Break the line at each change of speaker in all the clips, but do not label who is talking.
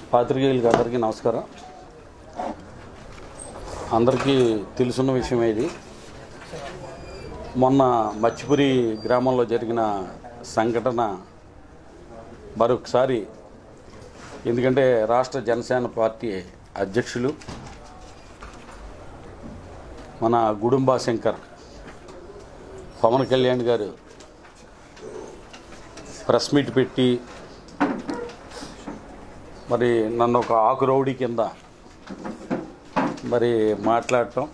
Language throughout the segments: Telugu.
పాత్రికేయులకి అందరికీ నమస్కారం అందరికీ తెలుసున్న విషయం ఇది మొన్న మచ్చిపురి గ్రామంలో జరిగిన సంఘటన మరొకసారి ఎందుకంటే రాష్ట్ర జనసేన పార్టీ అధ్యక్షులు మన గుడుంబా శంకర్ పవన్ కళ్యాణ్ గారు ప్రెస్ మీట్ పెట్టి మరి నన్ను ఒక ఆకు రౌడీ కింద మరి మాట్లాడటం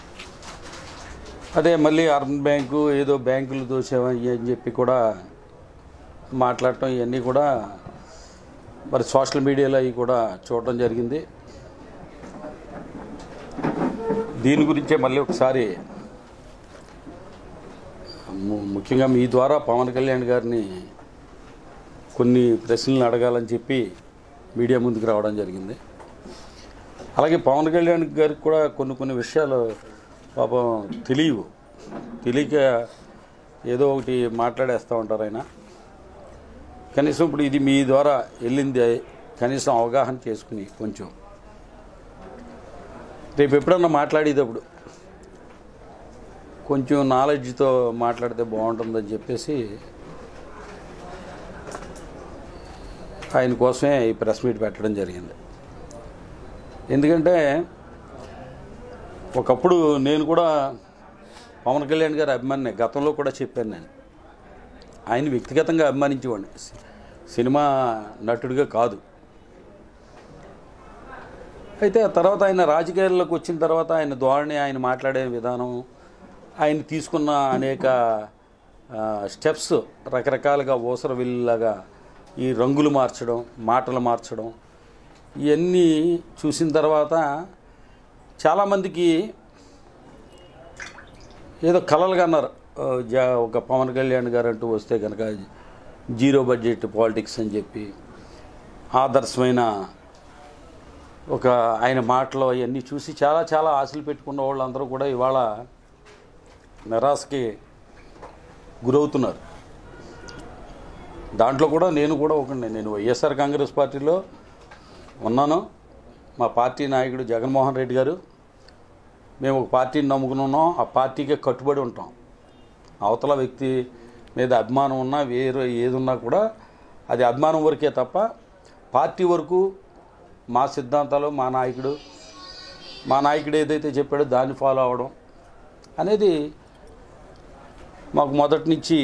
అదే మళ్ళీ అర్బన్ బ్యాంకు ఏదో బ్యాంకులు దోసేవని అని చెప్పి కూడా మాట్లాడటం ఇవన్నీ కూడా మరి సోషల్ మీడియాలో అవి కూడా చూడటం జరిగింది దీని గురించే మళ్ళీ ఒకసారి ము- ముఖ్యంగా మీ ద్వారా పవన్ కళ్యాణ్ గారిని కొన్ని ప్రశ్నలు అడగాలని చెప్పి మీడియా ముందుకు రావడం జరిగింది అలాగే పవన్ కళ్యాణ్ గారికి కూడా కొన్ని కొన్ని విషయాలు పాపం తెలియవు తెలియక ఏదో ఒకటి మాట్లాడేస్తూ ఉంటారు ఆయన కనీసం ఇప్పుడు ఇది మీ ద్వారా వెళ్ళింది కనీసం అవగాహన చేసుకుని కొంచెం రేపు ఎప్పుడన్నా మాట్లాడేటప్పుడు కొంచెం నాలెడ్జ్తో మాట్లాడితే బాగుంటుందని చెప్పేసి ఆయన కోసమే ఈ ప్రెస్ మీట్ పెట్టడం జరిగింది ఎందుకంటే ఒకప్పుడు నేను కూడా పవన్ కళ్యాణ్ గారి అభిమాని గతంలో కూడా చెప్పాను నేను ఆయన వ్యక్తిగతంగా అభిమానించేవాడిని సి- సినిమా నటుడిగా కాదు అయితే ఆ తర్వాత ఆయన రాజకీయాల్లోకి వచ్చిన తర్వాత ఆయన ధోరణి ఆయన మాట్లాడే విధానం ఆయన తీసుకున్న అనేక ఆ, స్టెప్స్ రకరకాలుగా ఊసర వెళ్ళలాగా ఈ రంగులు మార్చడం మాటలు మార్చడం ఇవన్నీ చూసిన తర్వాత చాలామందికి ఏదో కలలుగా అన్నారు ఆ, జా- ఒక పవన్ కళ్యాణ్ గారు అంటూ వస్తే కనుక జీరో బడ్జెట్ పాలిటిక్స్ అని చెప్పి ఆదర్శమైన ఒక ఆయన మాటలు అవన్నీ చూసి చాలా చాలా ఆశలు పెట్టుకున్న వాళ్ళందరూ కూడా ఇవాళ నిరాశకి గురవుతున్నారు దాంట్లో కూడా నేను కూడా ఒక నేను వైఎస్ఆర్ కాంగ్రెస్ పార్టీలో ఉన్నాను మా పార్టీ నాయకుడు జగన్మోహన్ రెడ్డి గారు మేము ఒక పార్టీని నమ్ముకుని ఉన్నాం ఆ పార్టీకే కట్టుబడి ఉంటాం అవతల వ్యక్తి మీద అభిమానం ఉన్నా వేరే ఏది ఉన్నా కూడా అది అభిమానం వరకే తప్ప పార్టీ వరకు మా సిద్ధాంతాలు మా నాయకుడు మా నాయకుడు ఏదైతే చెప్పాడో దాన్ని ఫాలో అవ్వడం అనేది మాకు మొదటి నుంచి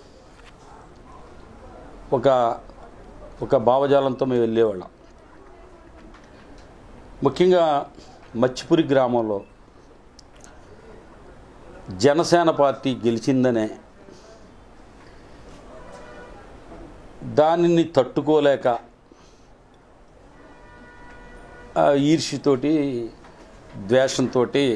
ఒక ఒక భావజాలంతో మేము వెళ్ళేవాళ్ళం ముఖ్యంగా మచ్చిపురి గ్రామంలో జనసేన పార్టీ గెలిచిందనే దానిని తట్టుకోలేక ఆ ఈర్ష్యతోటి ద్వేషంతో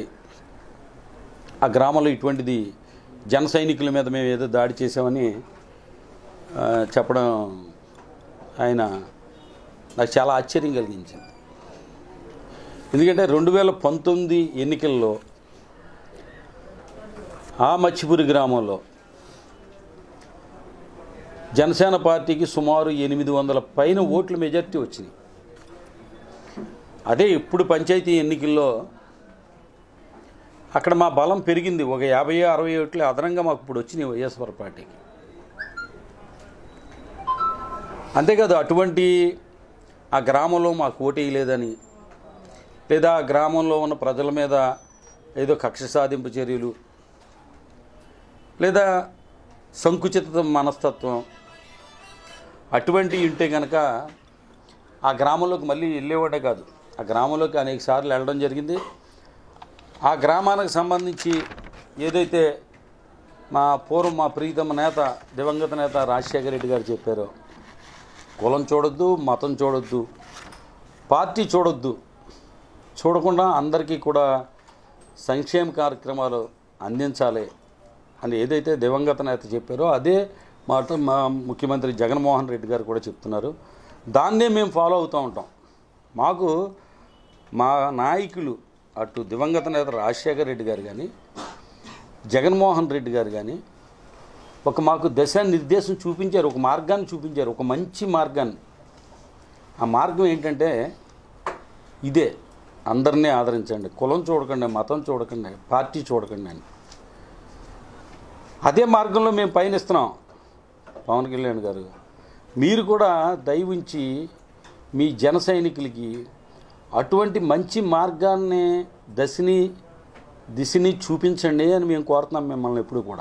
ఆ గ్రామంలో ఇటువంటిది జన సైనికుల మీద మేము ఏదో దాడి చేసామని ఆ, చెప్పడం ఆయన నాకు చాలా ఆశ్చర్యం కలిగించింది ఎందుకంటే రెండు వేల పంతొమ్మిది ఎన్నికల్లో ఆ మచ్చిపురి గ్రామంలో జనసేన పార్టీకి సుమారు ఎనిమిది వందల పైన ఓట్ల మెజార్టీ వచ్చినాయి అదే ఇప్పుడు పంచాయతీ ఎన్నికల్లో అక్కడ మా బలం పెరిగింది ఒక యాభై అరవై ఓట్లు అదనంగా మాకు ఇప్పుడు వచ్చినాయి వైఎస్ఆర్ పార్టీకి అంతేకాదు అటువంటి ఆ గ్రామంలో మాకు ఓటు వేయలేదని లేదా ఆ గ్రామంలో ఉన్న ప్రజల మీద ఏదో కక్ష సాధింపు చర్యలు లేదా సంకుచిత మనస్తత్వం అటువంటి ఉంటే కనుక ఆ గ్రామంలోకి మళ్ళీ వెళ్ళేవాడే కాదు ఆ గ్రామంలోకి అనేక సార్లు వెళ్ళడం జరిగింది ఆ గ్రామానికి సంబంధించి ఏదైతే మా పూర్వం మా ప్రీతమ నేత దివంగత నేత రాజశేఖర రెడ్డి గారు చెప్పారో కులం చూడొద్దు మతం చూడొద్దు పార్టీ చూడొద్దు చూడకుండా అందరికీ కూడా సంక్షేమ కార్యక్రమాలు అందించాలి అని ఏదైతే దివంగత నేత చెప్పారో అదే మాట మా ముఖ్యమంత్రి జగన్మోహన్ రెడ్డి గారు కూడా చెప్తున్నారు దాన్నే మేము ఫాలో అవుతూ ఉంటాం మాకు మా నాయకులు అటు దివంగత నేత రాజశేఖర రెడ్డి గారు కానీ జగన్మోహన్ రెడ్డి గారు కానీ ఒక మాకు దశ నిర్దేశం చూపించారు ఒక మార్గాన్ని చూపించారు ఒక మంచి మార్గాన్ని ఆ మార్గం ఏంటంటే ఇదే అందరినీ ఆదరించండి కులం చూడకండి మతం చూడకండి పార్టీ చూడకండి అని అదే మార్గంలో మేము పయనిస్తున్నాం పవన్ కళ్యాణ్ గారు మీరు కూడా దయవుంచి మీ జన సైనికులకి అటువంటి మంచి మార్గాన్ని దశని దిశని చూపించండి అని మేము కోరుతున్నాం మిమ్మల్ని ఎప్పుడు కూడా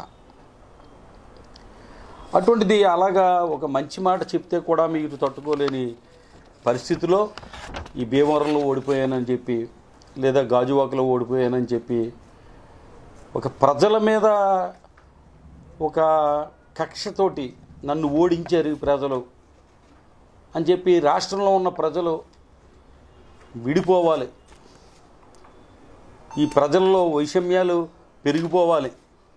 అటువంటిది అలాగా ఒక మంచి మాట చెప్తే కూడా మీరు తట్టుకోలేని పరిస్థితిలో ఈ భీమవరంలో ఓడిపోయానని చెప్పి లేదా గాజువాకలో ఓడిపోయానని చెప్పి ఒక ప్రజల మీద ఒక కక్షతోటి నన్ను ఓడించారు ఈ ప్రజలు అని చెప్పి రాష్ట్రంలో ఉన్న ప్రజలు విడిపోవాలి ఈ ప్రజల్లో వైషమ్యాలు పెరిగిపోవాలి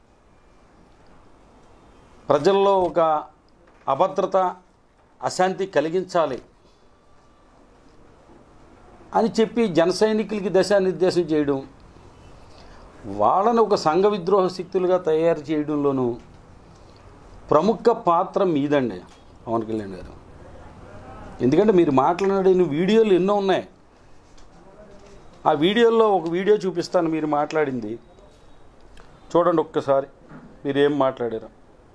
ప్రజల్లో ఒక అభద్రత అశాంతి కలిగించాలి అని చెప్పి జన సైనికులకి దిశానిర్దేశం చేయడం వాళ్ళని ఒక సంఘ విద్రోహ శక్తులుగా తయారు చేయడంలోనూ ప్రముఖ పాత్ర మీదండి పవన్ కళ్యాణ్ గారు ఎందుకంటే మీరు మాట్లాడిన వీడియోలు ఎన్నో ఉన్నాయి ఆ వీడియోల్లో ఒక వీడియో చూపిస్తాను మీరు మాట్లాడింది చూడండి ఒక్కసారి మీరు ఏం మాట్లాడారు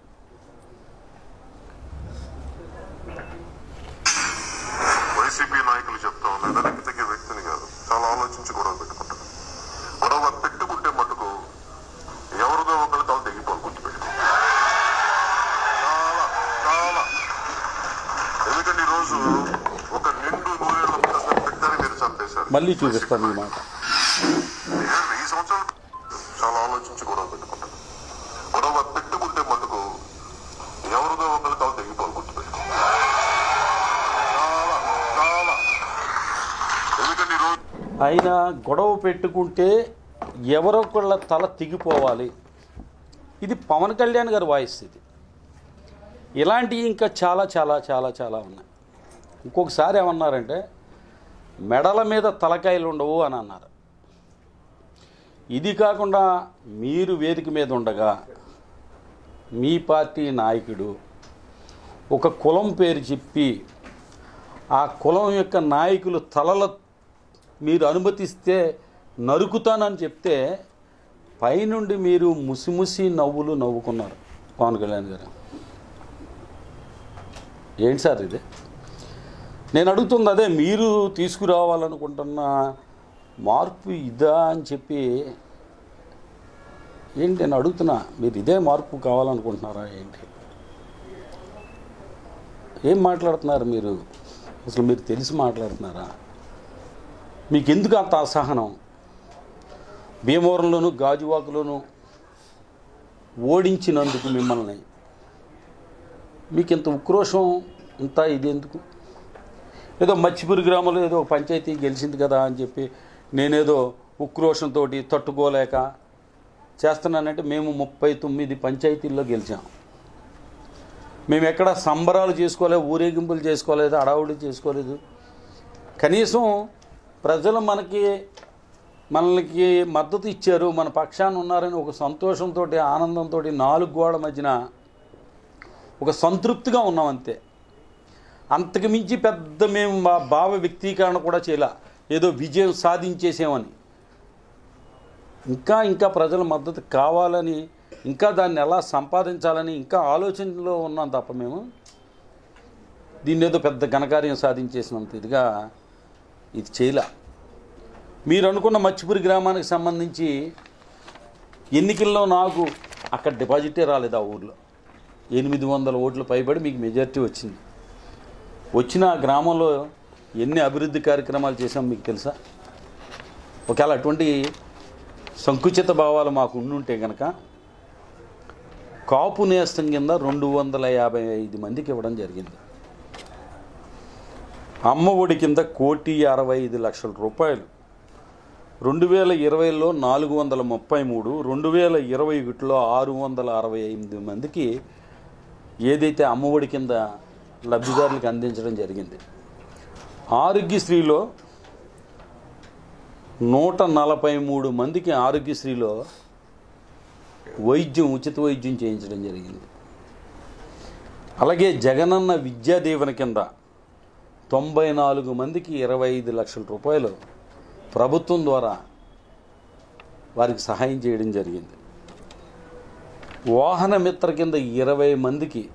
వైసీపీ నాయకులు చెప్తా ఉన్నారు వెనక్కి తగ్గే వ్యక్తిని కాదు చాలా ఆలోచించి గొడవ పెట్టుకుంటారు గొడవ పెట్టుకుంటే మటుకు ఎవరిదో ఒకరి తల తెగిపోవాలి గుర్తుపెట్టుకో చాలా చాలా ఎందుకంటే ఈరోజు ఒక నిండు నూరేళ్ల ప్రశ్న పెట్టని మీరు చంపేశారు
మళ్ళీ చూపిస్తాను ఈ మాట
ఏంటి ఈ సంవత్సరం చాలా ఆలోచించి గొడవ పెట్టుకుంటారు గొడవ పెట్టుకుంటే మటుకు ఎవరిదో ఒకరి తల తెగిపోవాలి గుర్తుపెట్టుకో చాలా చాలా ఎందుకంటే ఈరోజు
ఆయన గొడవ పెట్టుకుంటే ఎవరొకళ్ళ తల తెగిపోవాలి ఇది పవన్ కళ్యాణ్ గారి వాయిస్ ఇది ఇలాంటివి ఇంకా చాలా చాలా చాలా చాలా ఉన్నాయి ఇంకొకసారి ఏమన్నారంటే మెడల మీద తలకాయలు ఉండవు అని అన్నారు ఇది కాకుండా మీరు వేదిక మీద ఉండగా మీ పార్టీ నాయకుడు ఒక కులం పేరు చెప్పి ఆ కులం యొక్క నాయకులు తలల మీరు అనుమతిస్తే నరుకుతానని చెప్తే పైనుండి మీరు ముసిముసి నవ్వులు నవ్వుకున్నారు పవన్ కళ్యాణ్ గారు ఏంటి సార్ ఇది నేను అడుగుతుంది అదే మీరు తీసుకురావాలనుకుంటున్న మార్పు ఇదా అని చెప్పి ఏంటి నేను అడుగుతున్నా మీరు ఇదే మార్పు కావాలనుకుంటున్నారా ఏంటి ఏం మాట్లాడుతున్నారు మీరు అసలు మీరు తెలిసి మాట్లాడుతున్నారా మీకు ఎందుకు అంత అసహనం భీమవరంలోను గాజువాకలోను ఓడించినందుకు మిమ్మల్ని మీకు ఇంత ఉక్రోషం ఇంత ఇది ఎందుకు ఏదో మచ్చిపూరి గ్రామంలో ఏదో ఒక పంచాయతీ గెలిచింది కదా అని చెప్పి నేనేదో ఉక్రోషంతో తట్టుకోలేక చేస్తున్నానంటే మేము ముప్పై తొమ్మిది పంచాయతీల్లో గెలిచాం మేము ఎక్కడ సంబరాలు చేసుకోలేదు ఊరేగింపులు చేసుకోలేదు అడావుడి చేసుకోలేదు కనీసం ప్రజలు మనకి మనకి మద్దతు ఇచ్చారు మన పక్షాన ఉన్నారని ఒక సంతోషంతో ఆనందంతో నాలుగు గోడ మధ్యన ఒక సంతృప్తిగా ఉన్నాం అంతే అంతకు మించి పెద్ద మేము మా భావ వ్యక్తీకరణ కూడా చేయాల ఏదో విజయం సాధించేసామని ఇంకా ఇంకా ప్రజల మద్దతు కావాలని ఇంకా దాన్ని ఎలా సంపాదించాలని ఇంకా ఆలోచనలో ఉన్నాం తప్ప మేము దీన్ని ఏదో పెద్ద ఘనకార్యం సాధించేసినంత ఇదిగా ఇది చేయలే మీరు అనుకున్న మచ్చిపూరి గ్రామానికి సంబంధించి ఎన్నికల్లో నాకు అక్కడ డిపాజిటే రాలేదు ఆ ఊర్లో ఎనిమిది వందల ఓట్లు పైబడి మీకు మెజారిటీ వచ్చింది వచ్చిన ఆ గ్రామంలో ఎన్ని అభివృద్ధి కార్యక్రమాలు చేశాం మీకు తెలుసా ఒకవేళ అటువంటి సంకుచిత భావాలు మాకు ఉండుంటే కనుక కాపు నేస్తం కింద రెండు వందల యాభై ఐదు మందికి ఇవ్వడం జరిగింది అమ్మ ఒడి కింద కోటి అరవై ఐదు లక్షల రూపాయలు రెండు వేల ఇరవైలో నాలుగు వందల ముప్పై మూడు రెండు వేల ఇరవై ఒకటిలో ఆరు వందల అరవై ఎనిమిది మందికి ఏదైతే అమ్మఒడి కింద లబ్ధిదారులకు అందించడం జరిగింది ఆరోగ్యశ్రీలో నూట నలభై మూడు మందికి ఆరోగ్యశ్రీలో వైద్యం ఉచిత వైద్యం చేయించడం జరిగింది అలాగే జగనన్న విద్యా దీవెన కింద తొంభై నాలుగు మందికి ఇరవై ఐదు లక్షల రూపాయలు ప్రభుత్వం ద్వారా వారికి సహాయం చేయడం జరిగింది వాహన మిత్ర కింద ఇరవై మందికి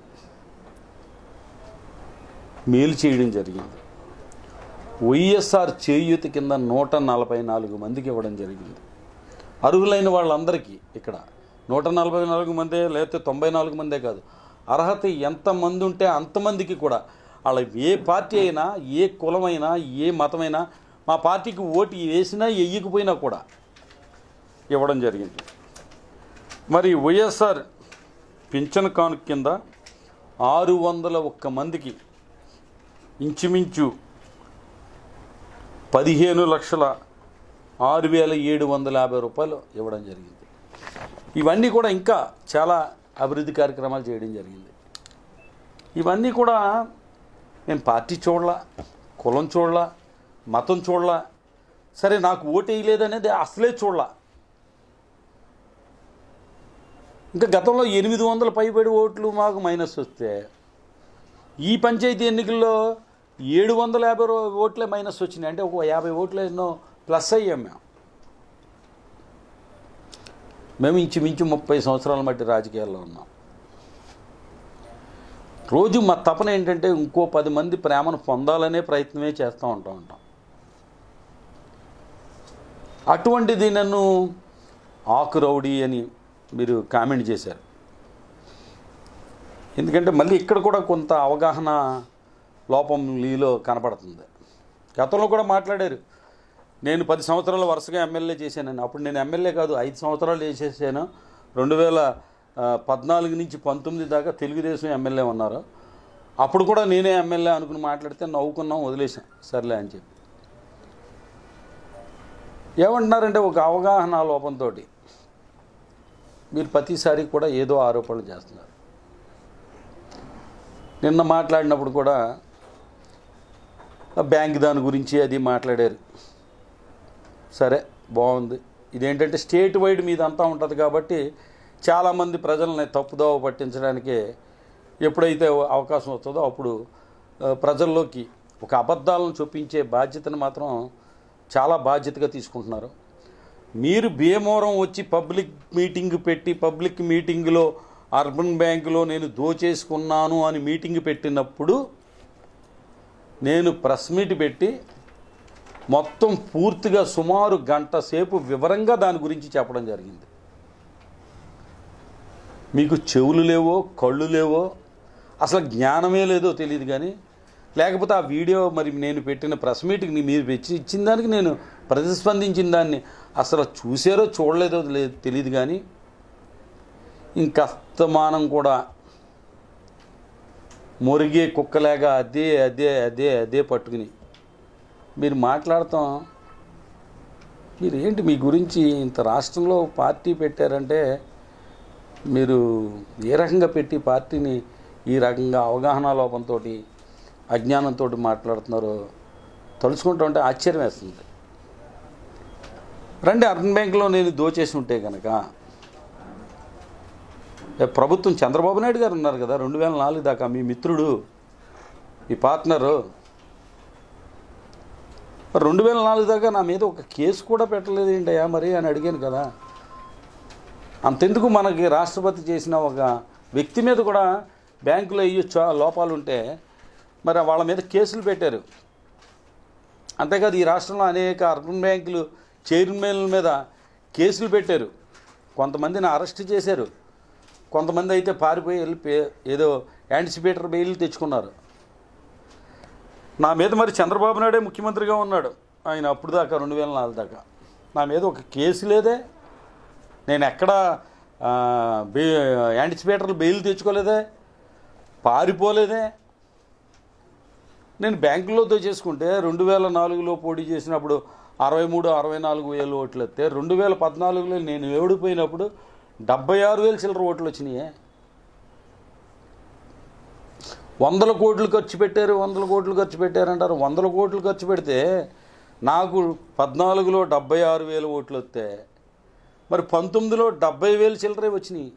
మేలు చేయడం జరిగింది వైఎస్ఆర్ చేయూత కింద నూట నలభై నాలుగు మందికి ఇవ్వడం జరిగింది అర్హులైన వాళ్ళందరికీ ఇక్కడ నూట నలభై నాలుగు మందే లేకపోతే తొంభై నాలుగు మందే కాదు అర్హత ఎంతమంది ఉంటే అంతమందికి కూడా వాళ్ళ ఏ పార్టీ అయినా ఏ కులమైనా ఏ మతమైనా మా పార్టీకి ఓటు వేసినా వెయ్యకపోయినా కూడా ఇవ్వడం జరిగింది మరి వైఎస్ఆర్ పింఛన్ కానుక కింద ఆరు వందల ఒక్క మందికి ఇంచుమించు పదిహేను లక్షల ఆరు వేల ఏడు వందల యాభై రూపాయలు ఇవ్వడం జరిగింది ఇవన్నీ కూడా ఇంకా చాలా అభివృద్ధి కార్యక్రమాలు చేయడం జరిగింది ఇవన్నీ కూడా నేను పార్టీ చూడలా కులం చూడలా మతం చూడలా సరే నాకు ఓటు వేయలేదనేది అసలే చూడలా ఇంకా గతంలో ఎనిమిది వందల పైబడి ఓట్లు మాకు మైనస్ వస్తే ఈ పంచాయతీ ఎన్నికల్లో ఏడు వందల యాభై రో- ఓట్లే మైనస్ వచ్చినాయి అంటే ఒక యాభై ఓట్లు ఎన్నో ప్లస్ అయ్యాం మేము మేము ఇంచుమించు ముప్పై సంవత్సరాల మట్టి రాజకీయాల్లో ఉన్నాం రోజు మా తపన ఏంటంటే ఇంకో పది మంది ప్రేమను పొందాలనే ప్రయత్నమే చేస్తూ ఉంటా ఉంటాం అటువంటిది నన్ను ఆకు రౌడీ అని మీరు కామెంట్ చేశారు ఎందుకంటే మళ్ళీ ఇక్కడ కూడా కొంత అవగాహన లోపం లీలో కనపడుతుంది గతంలో కూడా మాట్లాడారు నేను పది సంవత్సరాలు వరుసగా ఎమ్మెల్యే చేశానని అప్పుడు నేను ఎమ్మెల్యే కాదు ఐదు సంవత్సరాలు చేసేసాను రెండు వేల ఆ, పద్నాలుగు నుంచి పంతొమ్మిది దాకా తెలుగుదేశం ఎమ్మెల్యే ఉన్నారు అప్పుడు కూడా నేనే ఎమ్మెల్యే అనుకుని మాట్లాడితే నవ్వుకున్నాం వదిలేసాం సర్లే అని చెప్పి ఏమంటున్నారంటే ఒక అవగాహన లోపంతో మీరు ప్రతిసారి కూడా ఏదో ఆరోపణలు చేస్తున్నారు నిన్న మాట్లాడినప్పుడు కూడా ఆ బ్యాంక్ దాని గురించి అది మాట్లాడారు సరే బాగుంది ఇదేంటంటే స్టేట్ వైడ్ మీద అంతా ఉంటుంది కాబట్టి చాలామంది ప్రజల్ని తప్పుదోవ పట్టించడానికి ఎప్పుడైతే అవకాశం వస్తుందో అప్పుడు ఆ, ప్రజల్లోకి ఒక అబద్ధాలను చొప్పించే బాధ్యతను మాత్రం చాలా బాధ్యతగా తీసుకుంటున్నారు మీరు భీమవరం వచ్చి పబ్లిక్ మీటింగ్ పెట్టి పబ్లిక్ మీటింగ్లో అర్బన్ బ్యాంకులో నేను దోచేసుకున్నాను అని మీటింగ్ పెట్టినప్పుడు నేను ప్రెస్ మీట్ పెట్టి మొత్తం పూర్తిగా సుమారు గంట సేపు వివరంగా దాని గురించి చెప్పడం జరిగింది మీకు చెవులు లేవో కళ్ళు లేవో అసలు జ్ఞానమే లేదో తెలియదు కానీ లేకపోతే ఆ వీడియో మరి నేను పెట్టిన ప్రెస్ మీట్కి మీరు పెట్టి ఇచ్చిన దానికి నేను ప్రతిస్పందించిన దాన్ని అసలు చూసారో చూడలేదో లేదు తెలియదు కానీ ఇంకస్తమానం కూడా మురిగే కుక్కలేగా అదే అదే అదే అదే పట్టుకుని మీరు మాట్లాడతాం మీరు ఏంటి మీ గురించి ఇంత రాష్ట్రంలో పార్టీ పెట్టారంటే మీరు ఏ రకంగా పెట్టి పార్టీని ఈ రకంగా అవగాహన లోపంతో అజ్ఞానంతో మాట్లాడుతున్నారో తలుచుకుంటూ ఉంటే ఆశ్చర్యం వేస్తుంది రండి అర్బన్ బ్యాంకులో నేను దోచేసి ఉంటే కనుక ఏ ప్రభుత్వం చంద్రబాబు నాయుడు గారు ఉన్నారు కదా రెండు వేల నాలుగు దాకా మీ మిత్రుడు మీ పార్ట్నరు రెండు వేల నాలుగు దాకా నా మీద ఒక కేసు కూడా పెట్టలేదు ఏంటయ్యా మరి అని అడిగాను కదా అంతెందుకు మనకి రాష్ట్రపతి చేసిన ఒక వ్యక్తి మీద కూడా బ్యాంకులో ఇయ్యొచ్చు లోపాలు ఉంటే మరి వాళ్ళ మీద కేసులు పెట్టారు అంతేకాదు ఈ రాష్ట్రంలో అనేక అర్బన్ బ్యాంకులు చైర్మన్ల మీద కేసులు పెట్టారు కొంతమందిని అరెస్ట్ చేశారు కొంతమంది అయితే పారిపోయి వెళ్ళి పే- ఏదో యాంటిసిపేటర్ బెయిల్ తెచ్చుకున్నారు నా మీద మరి చంద్రబాబు నాయుడే ముఖ్యమంత్రిగా ఉన్నాడు ఆయన అప్పుడు దాకా రెండు వేల నాలుగు దాకా నా మీద ఒక కేసు లేదే నేను ఎక్కడ ఆ, బే యాంటిసిపేటర్లు బెయిల్ తెచ్చుకోలేదే పారిపోలేదే నేను బ్యాంకులో దోచేసుకుంటే రెండు వేల నాలుగులో పోటీ చేసినప్పుడు అరవై మూడు అరవై నాలుగు వేలు ఓట్లు వస్తే రెండు వేల పద్నాలుగులో నేను ఓడిపోయినప్పుడు డెబ్బై ఆరు వేలు చిల్లర ఓట్లు వచ్చినాయే వందల కోట్లు ఖర్చు పెట్టారు వందల కోట్లు ఖర్చు పెట్టారు అంటారు వందల కోట్లు ఖర్చు పెడితే నాకు పద్నాలుగులో డెబ్బై ఆరు వేలు ఓట్లు వస్తే మరి పంతొమ్మిదిలో డెబ్బై వేలు చిల్లరే వచ్చినాయి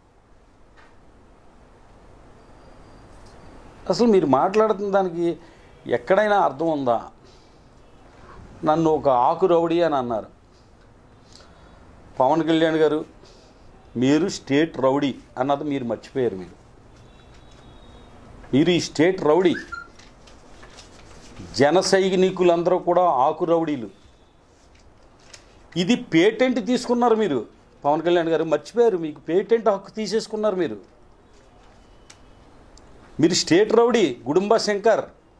అసలు మీరు మాట్లాడుతున్న దానికి ఎక్కడైనా అర్థం ఉందా నన్ను ఒక ఆకు రౌడీ అని అన్నారు పవన్ కళ్యాణ్ గారు మీరు స్టేట్ రౌడీ అన్నది మీరు మర్చిపోయారు మీరు మీరు ఈ స్టేట్ రౌడీ జన సైనికులందరూ కూడా ఆకు రౌడీలు ఇది పేటెంట్ తీసుకున్నారు మీరు పవన్ కళ్యాణ్ గారు మర్చిపోయారు మీకు పేటెంట్ హక్కు తీసేసుకున్నారు మీరు మీరు స్టేట్ రౌడీ గుడుంబ శంకర్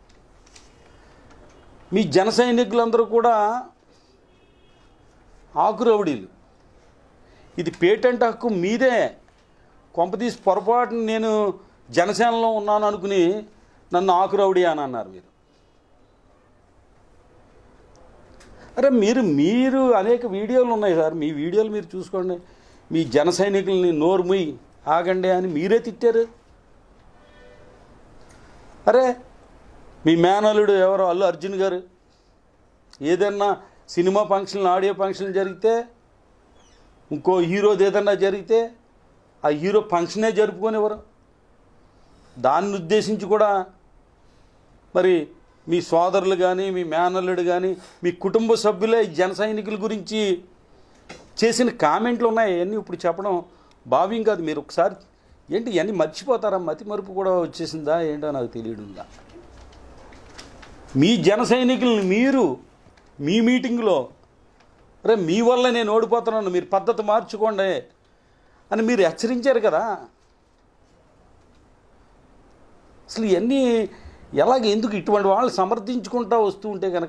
మీ జన సైనికులందరూ కూడా ఆకు రౌడీలు ఇది పేటెంట్ హక్కు మీదే కొంపతీసి పొరపాటున నేను జనసేనలో ఉన్నాను అనుకుని నన్ను ఆకు రౌడీ అని అన్నారు మీరు అరే మీరు మీరు అనేక వీడియోలు ఉన్నాయి సార్ మీ వీడియోలు మీరు చూసుకోండి మీ జన సైనికుల్ని నోరు ముయ్యి ఆగండి అని మీరే తిట్టారు అరే మీ మేనల్లుడు ఎవరో అల్లు అర్జున్ గారు ఏదన్నా సినిమా ఫంక్షన్ ఆడియో ఫంక్షన్ జరిగితే ఇంకో హీరోది ఏదన్నా జరిగితే ఆ హీరో ఫంక్షనే జరుపుకొనివ్వరు దాన్ని ఉద్దేశించి కూడా మరి మీ సోదరులు కానీ మీ మేనల్లుడు కానీ మీ కుటుంబ సభ్యులే ఈ జన సైనికుల గురించి చేసిన కామెంట్లు ఉన్నాయి అవన్నీ ఇప్పుడు చెప్పడం భావ్యం కాదు మీరు ఒకసారి ఏంటి ఇవన్నీ మర్చిపోతారా మతి మరుపు కూడా వచ్చేసిందా ఏంటో నాకు తెలియడుందా మీ జన సైనికుల్ని మీరు మీ మీటింగ్లో రే మీ వల్ల నేను ఓడిపోతున్నాను మీరు పద్ధతి మార్చుకోండి అని మీరు హెచ్చరించారు కదా అసలు ఇవన్నీ ఎలాగ ఎందుకు ఇటువంటి వాళ్ళు సమర్థించుకుంటా వస్తూ ఉంటే కనుక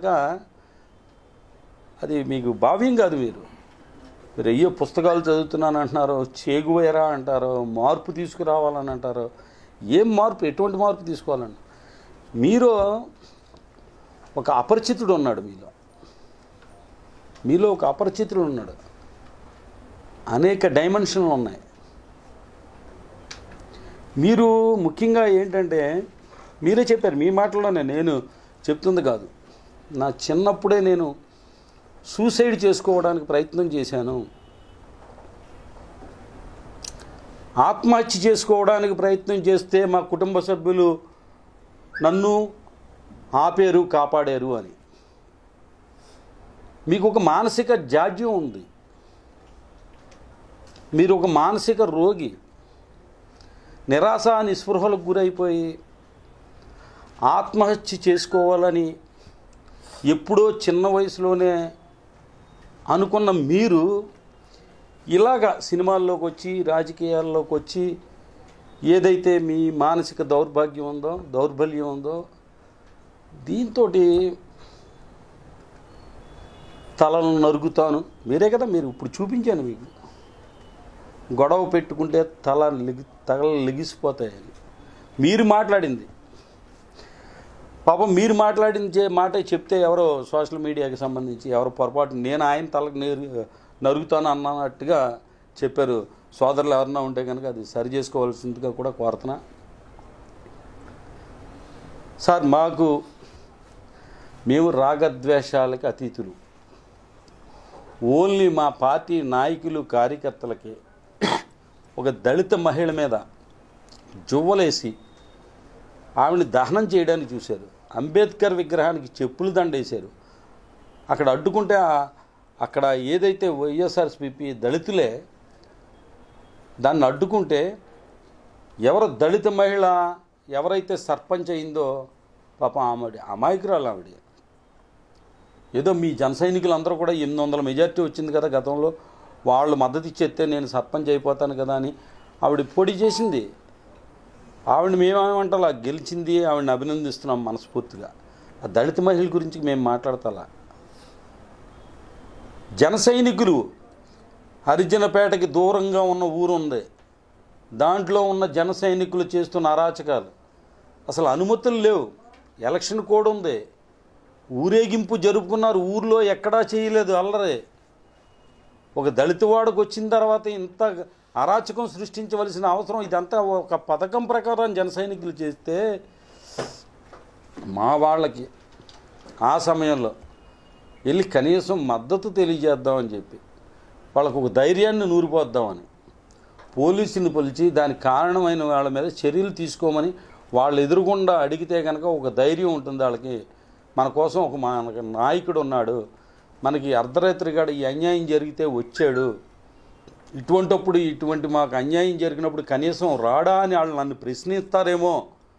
అది మీకు భావ్యం కాదు మీరు మీరు అయ్యో పుస్తకాలు చదువుతున్నాను అంటున్నారు చేగువేరా అంటారు మార్పు తీసుకురావాలని అంటారు ఏం మార్పు ఎటువంటి మార్పు తీసుకోవాలని మీరు ఒక అపరిచితుడు ఉన్నాడు మీలో మీలో ఒక అపరిచితుడు ఉన్నాడు అనేక డైమెన్షన్లు ఉన్నాయి మీరు ముఖ్యంగా ఏంటంటే మీరే చెప్పారు మీ మాటల్లోనే నేను చెప్తుంది కాదు నా చిన్నప్పుడే నేను సూసైడ్ చేసుకోవడానికి ప్రయత్నం చేశాను ఆత్మహత్య చేసుకోవడానికి ప్రయత్నం చేస్తే మా కుటుంబ సభ్యులు నన్ను ఆపేరు కాపాడారు అని మీకు ఒక మానసిక జాడ్యం ఉంది మీరు ఒక మానసిక రోగి నిరాశ నిస్పృహలకు గురైపోయి ఆత్మహత్య చేసుకోవాలని ఎప్పుడో చిన్న వయసులోనే అనుకున్న మీరు ఇలాగ సినిమాల్లోకి వచ్చి రాజకీయాల్లోకి వచ్చి ఏదైతే మీ మానసిక దౌర్భాగ్యం ఉందో దౌర్బల్యం ఉందో దీంతో తలను నరుగుతాను మీరే కదా మీరు ఇప్పుడు చూపించాను మీకు గొడవ పెట్టుకుంటే తల లిగి తగల లెగిసిపోతాయని మీరు మాట్లాడింది పాపం మీరు మాట్లాడిన చే- మాట చెప్తే ఎవరో సోషల్ మీడియాకి సంబంధించి ఎవరో పొరపాటు నేను ఆయన తలకు నేరు నరుగుతాను అన్నట్టుగా చెప్పారు సోదరులు ఎవరన్నా ఉంటే కనుక అది సరి చేసుకోవాల్సిందిగా కూడా కోరుతున్నా సార్ మాకు మేము రాగద్వేషాలకి అతీతులు ఓన్లీ మా పార్టీ నాయకులు కార్యకర్తలకి ఒక దళిత మహిళ మీద జువ్వలేసి ఆవిడని దహనం చేయడానికి చూశారు అంబేద్కర్ విగ్రహానికి చెప్పులు దండేశారు అక్కడ అడ్డుకుంటే ఆ- అక్కడ ఏదైతే వైఎస్ఆర్సిపి దళితులే దాన్ని అడ్డుకుంటే ఎవరు దళిత మహిళ ఎవరైతే సర్పంచ్ అయిందో పాపం ఆమె అమాయకురాలు ఆవిడ ఏదో మీ జన సైనికులు అందరూ కూడా ఎనిమిది వందల మెజార్టీ వచ్చింది కదా గతంలో వాళ్ళు మద్దతు ఇచ్చేస్తే నేను సర్పంచ్ అయిపోతాను కదా అని ఆవిడ పొడి చేసింది ఆవిడని మేమేమంటాలా గెలిచింది ఆవిడని అభినందిస్తున్నాం మనస్ఫూర్తిగా ఆ దళిత మహిళ గురించి మేము మాట్లాడతాలా జన సైనికులు హరిజనపేటకి దూరంగా ఉన్న ఊరు ఉంది దాంట్లో ఉన్న జన సైనికులు చేస్తున్న అరాచకాలు అసలు అనుమతులు లేవు ఎలక్షన్ కోడ్ ఉంది ఊరేగింపు జరుపుకున్నారు ఊర్లో ఎక్కడా చేయలేదు అల్లరి ఒక దళితవాడకు వచ్చిన తర్వాత ఇంత అరాచకం సృష్టించవలసిన అవసరం ఇదంతా ఒక పథకం ప్రకారం జన సైనికులు చేస్తే మా వాళ్ళకి ఆ సమయంలో వెళ్ళి కనీసం మద్దతు తెలియజేద్దామని చెప్పి వాళ్ళకు ఒక ధైర్యాన్ని నూరిపోద్దామని పోలీసుని పిలిచి దానికి కారణమైన వాళ్ళ మీద చర్యలు తీసుకోమని వాళ్ళు ఎదురుగుండా అడిగితే కనుక ఒక ధైర్యం ఉంటుంది వాళ్ళకి మన కోసం ఒక మనకి నాయకుడు ఉన్నాడు మనకి అర్ధరాత్రి కాడ ఈ అన్యాయం జరిగితే వచ్చాడు ఇటువంటప్పుడు ఇటువంటి మాకు అన్యాయం జరిగినప్పుడు కనీసం రాడా అని వాళ్ళు నన్ను ప్రశ్నిస్తారేమో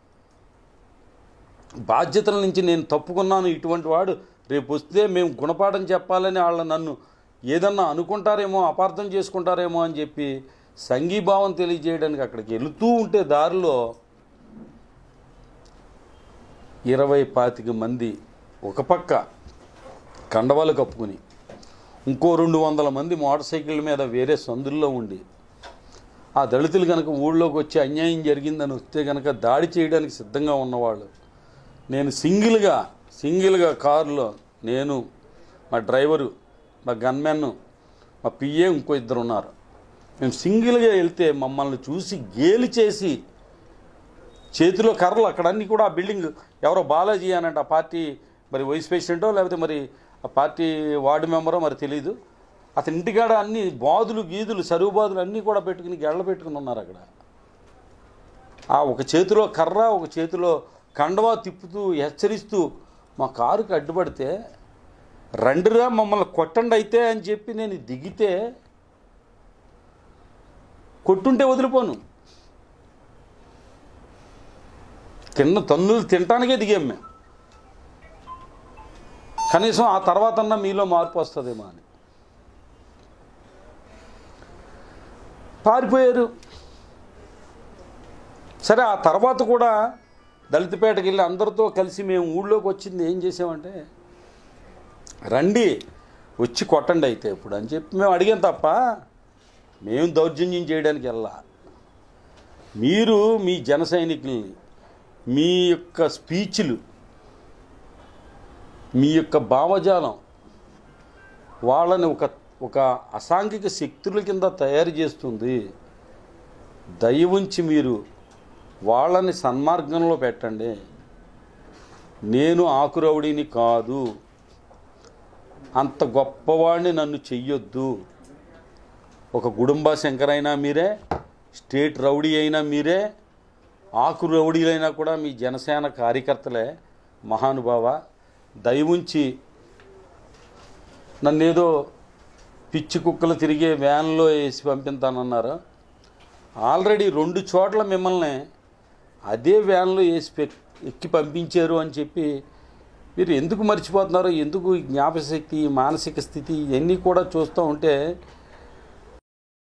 బాధ్యతల నుంచి నేను తప్పుకున్నాను ఇటువంటి వాడు రేపు వస్తే మేము గుణపాఠం చెప్పాలని వాళ్ళ నన్ను ఏదన్నా అనుకుంటారేమో అపార్థం చేసుకుంటారేమో అని చెప్పి సంఘీభావం తెలియజేయడానికి అక్కడికి వెళుతూ ఉంటే దారిలో ఇరవై పాతిక మంది ఒక పక్క కండవాలు కప్పుకుని ఇంకో రెండు వందల మంది మోటార్ సైకిళ్ళ మీద వేరే సందుల్లో ఉండి ఆ దళితులు కనుక ఊళ్ళోకి వచ్చి అన్యాయం జరిగిందని వస్తే కనుక దాడి చేయడానికి సిద్ధంగా ఉన్నవాళ్ళు నేను సింగిల్గా సింగిల్గా కారులో నేను మా డ్రైవరు మా గన్మెన్ మా పిఏ ఇంకో ఇద్దరు ఉన్నారు మేము సింగిల్గా వెళ్తే మమ్మల్ని చూసి గేలి చేసి చేతిలో కర్రలు అక్కడ అన్నీ కూడా ఆ బిల్డింగ్ ఎవరో బాలాజీ అనంట ఆ పార్టీ మరి వైస్ ప్రెసిడెంటో లేకపోతే మరి ఆ పార్టీ వార్డు మెంబరో మరి తెలీదు అతని ఇంటికాడ అన్ని బాదులు గీదులు సరువు బాదులు అన్నీ కూడా పెట్టుకుని గెళ్ళ పెట్టుకుని ఉన్నారు అక్కడ ఆ ఒక చేతిలో కర్ర ఒక చేతిలో కండవా తిప్పుతూ హెచ్చరిస్తూ మా కారుకి అడ్డుపడితే రండిరా మమ్మల్ని కొట్టండి అయితే అని చెప్పి నేను దిగితే కొట్టుంటే వదిలిపోను తిన్న తన్నులు తినటానికే దిగాం మేము కనీసం ఆ తర్వాత మీలో మార్పు వస్తుందేమో అని పారిపోయారు సరే ఆ తర్వాత కూడా దళితపేటకి వెళ్ళి అందరితో కలిసి మేము ఊళ్ళోకి వచ్చింది ఏం చేసామంటే రండి వచ్చి కొట్టండి అయితే ఇప్పుడు అని చెప్పి మేము అడిగాం తప్ప మేము దౌర్జన్యం చేయడానికి వెళ్ళా మీరు మీ జన సైనికుల్ని మీ యొక్క స్పీచ్లు మీ యొక్క భావజాలం వాళ్ళని ఒక ఒక అసాంఘిక శక్తుల కింద తయారు చేస్తుంది దయ ఉంచి మీరు వాళ్ళని సన్మార్గంలో పెట్టండి నేను ఆకురౌడిని కాదు అంత గొప్పవాడిని నన్ను చెయ్యొద్దు ఒక గుడుంబ శంకరైనా మీరే స్టేట్ రౌడీ అయినా మీరే ఆకు రౌడీలైనా కూడా మీ జనసేన కార్యకర్తలే మహానుభావ దయవుంచి నన్నేదో పిచ్చి కుక్కలు తిరిగే వ్యాన్లో వేసి పంపిస్తానన్నారు ఆల్రెడీ రెండు చోట్ల మిమ్మల్ని అదే వ్యాన్లో వేసి పె- ఎక్కి పంపించారు అని చెప్పి మీరు ఎందుకు మర్చిపోతున్నారో ఎందుకు ఈ జ్ఞాపశక్తి ఈ మానసిక స్థితి ఇవన్నీ కూడా చూస్తూ ఉంటే